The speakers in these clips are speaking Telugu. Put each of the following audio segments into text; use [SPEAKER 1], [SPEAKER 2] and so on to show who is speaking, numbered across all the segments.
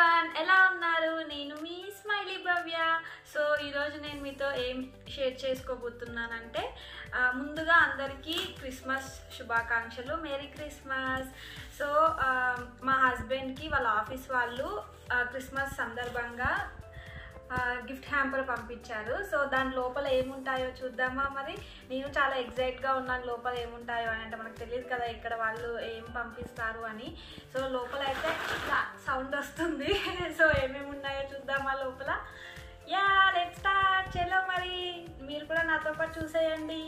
[SPEAKER 1] ఎవ్రీవన్ ఎలా ఉన్నారు నేను మీ స్మైలీ భవ్య సో ఈరోజు నేను మీతో ఏం షేర్ చేసుకోబోతున్నానంటే ఆ, ముందుగా అందరికీ క్రిస్మస్ శుభాకాంక్షలు మేరీ క్రిస్మస్ సో ఆ, మా హస్బెండ్కి వాళ్ళ ఆఫీస్ వాళ్ళు ఆ, క్రిస్మస్ సందర్భంగా గిఫ్ట్ హ్యాంపర్ పంపించారు సో దాని లోపల ఏముంటాయో చూద్దామా మరి నేను చాలా ఎగ్జైట్గా ఉన్నాను లోపల ఏముంటాయో అని అంటే మనకు తెలియదు కదా ఇక్కడ వాళ్ళు ఏం పంపిస్తారు అని సో లోపల అయితే ఇట్లా సౌండ్ వస్తుంది సో ఏమేమి ఉన్నాయో చూద్దామా లోపల యా లెట్ స్టార్ట్ చలో మరి మీరు కూడా నాతో పాటు చూసేయండి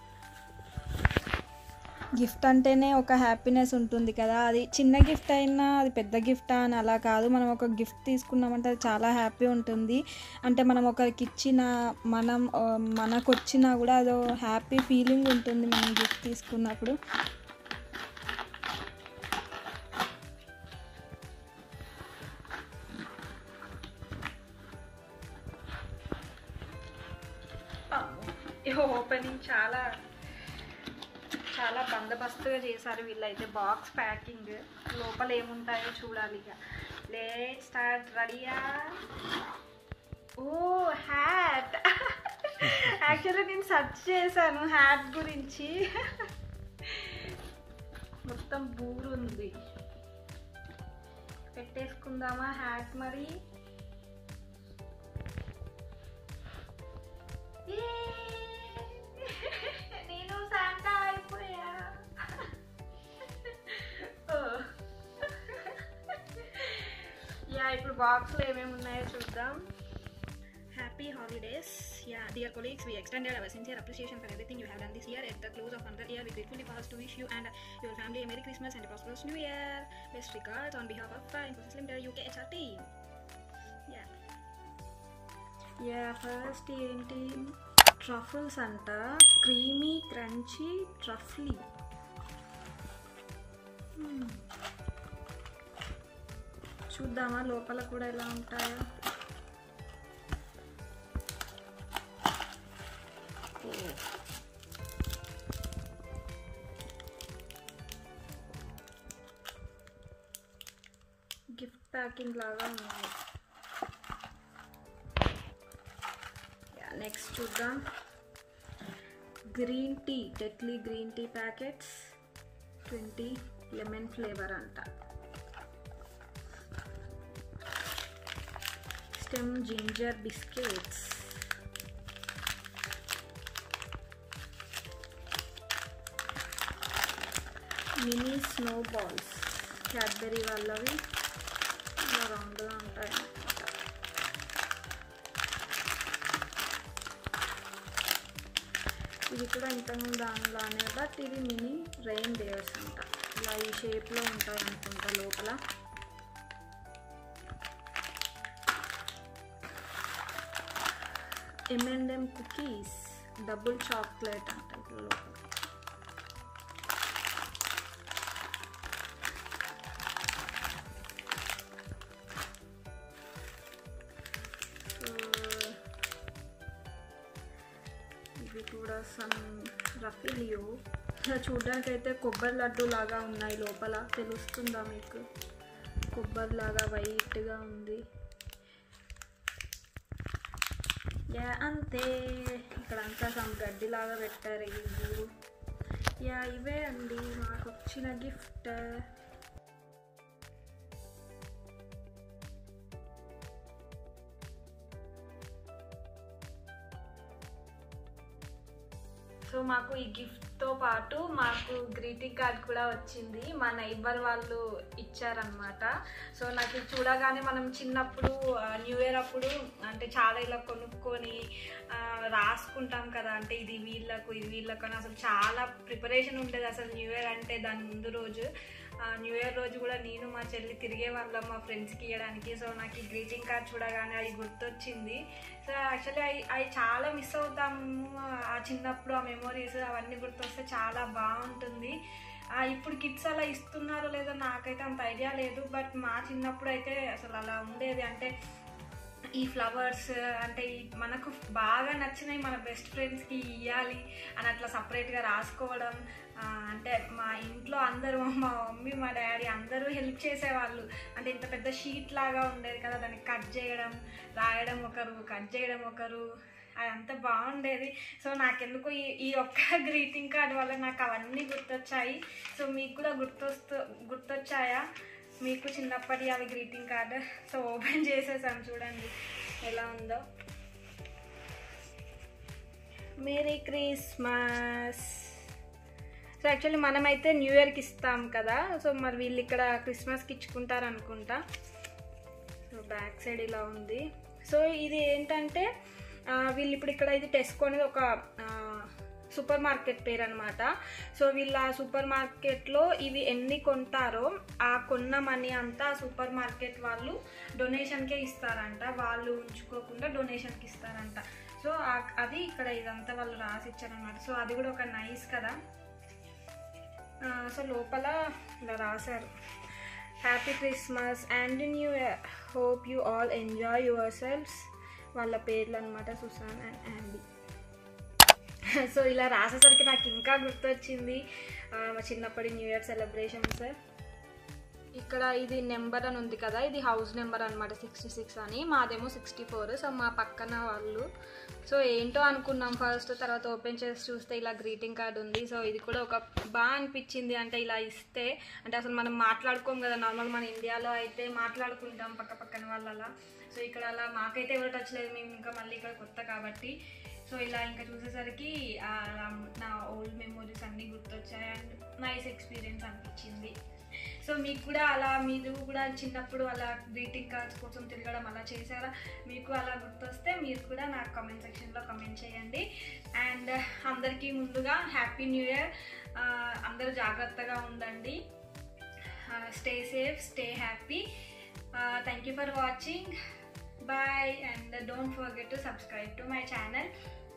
[SPEAKER 2] గిఫ్ట్ అంటేనే ఒక హ్యాపీనెస్ ఉంటుంది కదా అది చిన్న గిఫ్ట్ అయినా అది పెద్ద గిఫ్ట్ అని అలా కాదు మనం ఒక గిఫ్ట్ తీసుకున్నామంటే అది చాలా హ్యాపీ ఉంటుంది అంటే మనం ఒకరికి ఇచ్చిన మనం ఆ, మనకు వచ్చినా కూడా అదో హ్యాపీ ఫీలింగ్ ఉంటుంది మనం గిఫ్ట్ తీసుకున్నప్పుడు
[SPEAKER 1] ఓపెనింగ్ చాలా చాలా బందోబస్తుగా చేశారు వీళ్ళైతే బాక్స్ ప్యాకింగ్ లోపల ఏముంటాయో చూడాలి ఇక లే స్టార్ట్ రెడీయా ఓ హ్యాట్ యాక్చువల్లీ నేను సెర్చ్ చేశాను హ్యాట్ గురించి మొత్తం బూరు ఉంది పెట్టేసుకుందామా హ్యాట్ మరి Yay! నేను శాంటా అయిపోయా యా ఇప్పుడు బాక్స్లో ఏమేమి ఉన్నాయో చూద్దాం
[SPEAKER 3] Happy holidays. Yeah, dear colleagues, we extended our sincere appreciation for everything you have done this year. At the close of another year, we gratefully pause to wish you and your family a Merry Christmas and a prosperous New Year. Best regards on behalf of uh, Infosys Limited UK HR team. Yeah.
[SPEAKER 1] Yeah first ఏంటి ట్రఫుల్స్ అంట క్రీమీ క్రంచీ ట్రఫ్లీ చూద్దామా లోపల కూడా ఎలా ఉంటాయో గిఫ్ట్ ప్యాకింగ్ లాగా ఉన్నాయి నెక్స్ట్ చూద్దాం green tea Tetley green tea packets twenty lemon flavour అంట stem ginger biscuits mini snow balls Cadbury వాళ్ళవి ఇలా రౌండ్గా ఉంటాయి అన్నమాట ఇది కూడా ఇంతకుముందు దానిలానే బట్ ఇది మినీ రెయిన్ డేర్స్ అంట ఇలా ఈ షేప్లో ఉంటాయి అనుకుంటా లోపల ఎంఎండ్ఎం కుకీస్ డబుల్ చాక్లెట్ అంట ఇట్లా లోపల సో ఇవి కూడా సమ్ రఫిలియో చూడడానికి అయితే కొబ్బరి లడ్డు లాగా ఉన్నాయి లోపల తెలుస్తుందా మీకు కొబ్బరి లాగా వైట్గా ఉంది యా అంతే ఇక్కడ అంతా సమ్ గడ్డిలాగా పెట్టారు ఈ ఊరు యా ఇవే అండి మాకు వచ్చిన గిఫ్ట్ సో మాకు ఈ గిఫ్ట్తో పాటు మాకు గ్రీటింగ్ కార్డ్ కూడా వచ్చింది మా నైబర్ వాళ్ళు ఇచ్చారనమాట సో నాకు ఇది చూడగానే మనం చిన్నప్పుడు న్యూ ఇయర్ అప్పుడు అంటే చాలా ఇలా కొనుక్కొని ఆ, రాసుకుంటాం కదా అంటే ఇది వీళ్ళకు ఇది వీళ్ళకు అని అసలు చాలా ప్రిపరేషన్ ఉండేది అసలు న్యూ ఇయర్ అంటే దాని ముందు రోజు న్యూ ఇయర్ రోజు కూడా నేను మా చెల్లి తిరిగే వాళ్ళం మా ఫ్రెండ్స్కి ఇవ్వడానికి సో నాకు ఈ గ్రీటింగ్ కార్డ్ చూడగానే అది గుర్తొచ్చింది సో యాక్చువల్లీ అవి అవి చాలా మిస్ అవుతాము ఆ చిన్నప్పుడు ఆ మెమొరీస్ అవన్నీ గుర్తొస్తే చాలా బాగుంటుంది ఆ, ఇప్పుడు కిడ్స్ అలా ఇస్తున్నారో లేదో నాకైతే అంత ఐడియా లేదు బట్ మా చిన్నప్పుడు అయితే అసలు అలా ఉండేది అంటే ఈ ఫ్లవర్స్ అంటే ఈ మనకు బాగా నచ్చినవి మన బెస్ట్ ఫ్రెండ్స్కి ఇవ్వాలి అని అట్లా సపరేట్గా రాసుకోవడం ఆ, అంటే మా ఇంట్లో అందరూ మా మమ్మీ మా డాడీ అందరూ హెల్ప్ చేసేవాళ్ళు అంటే ఇంత పెద్ద షీట్ లాగా ఉండేది కదా దాన్ని కట్ చేయడం రాయడం ఒకరు కట్ చేయడం ఒకరు అదంతా బాగుండేది సో నాకెందుకు ఈ ఈ ఒక్క గ్రీటింగ్ కార్డ్ వల్ల నాకు అవన్నీ గుర్తొచ్చాయి సో మీకు కూడా గుర్తొస్తూ గుర్తొచ్చాయా మీకు చిన్నప్పటి అవి గ్రీటింగ్ కార్డ్ సో ఓపెన్ చేసేసాను చూడండి ఎలా ఉందో మేరీ క్రిస్మస్ సో యాక్చువల్లీ మనమైతే న్యూ ఇయర్కి ఇస్తాం కదా సో మరి వీళ్ళు ఇక్కడ క్రిస్మస్కి ఇచ్చుకుంటారు అనుకుంటా సో బ్యాక్ సైడ్ ఇలా ఉంది సో ఇది ఏంటంటే ఆ, వీళ్ళు ఇప్పుడు ఇక్కడ ఇది టెస్కో అనేది ఒక సూపర్ మార్కెట్ పేరు అనమాట సో వీళ్ళ సూపర్ మార్కెట్లో ఇవి ఎన్ని కొంటారో ఆ కొన్న మనీ అంతా సూపర్ మార్కెట్ వాళ్ళు డొనేషన్కే ఇస్తారంట వాళ్ళు ఉంచుకోకుండా డొనేషన్కి ఇస్తారంట సో ఆ- అది ఇక్కడ ఇదంతా వాళ్ళు రాసి ఇచ్చారనమాట సో అది కూడా ఒక నైస్ కదా ఆ, సో లోపల ఇలా రాశారు happy Christmas and new year hope you all enjoy your selves వాళ్ళ పేర్లు అనమాట సుసాన్ అండ్ యాండీ సో ఇలా రాసేసరికి నాకు ఇంకా గుర్తొచ్చింది ఆ, మా చిన్నప్పటి న్యూ ఇయర్ సెలబ్రేషన్స్ ఇక్కడ ఇది నెంబర్ అని ఉంది కదా ఇది హౌస్ నెంబర్ అనమాట సిక్స్టీ సిక్స్ అని మాదేమో సిక్స్టీ ఫోర్ సో మా పక్కన వాళ్ళు సో ఏంటో అనుకున్నాం ఫస్ట్ తర్వాత ఓపెన్ చేసి చూస్తే ఇలా గ్రీటింగ్ కార్డ్ ఉంది సో ఇది కూడా ఒక బాగా అనిపించింది అంటే ఇలా ఇస్తే అంటే అసలు మనం మాట్లాడుకోం కదా నార్మల్ మన ఇండియాలో అయితే మాట్లాడుకుంటాం పక్క పక్కన వాళ్ళలా సో ఇక్కడ అలా మాకైతే ఎవరు టచ్ లేదు మేము ఇంకా మళ్ళీ ఇక్కడ కొత్త కాబట్టి సో ఇలా ఇంకా చూసేసరికి ఆ, నా ఓల్డ్ మెమోరీస్ అన్నీ గుర్తొచ్చాయి అండ్ నైస్ ఎక్స్పీరియన్స్ అనిపించింది సో మీకు కూడా అలా మీరు కూడా చిన్నప్పుడు అలా గ్రీటింగ్ కార్డ్స్ కోసం తిరగడం అలా చేశారా మీకు అలా గుర్తొస్తే మీరు కూడా నాకు కామెంట్ సెక్షన్లో కామెంట్ చేయండి అండ్ అందరికీ ముందుగా హ్యాపీ న్యూ ఇయర్ అందరూ జాగ్రత్తగా ఉండండి stay safe stay happy thank you for watching bye and don't forget to subscribe to my channel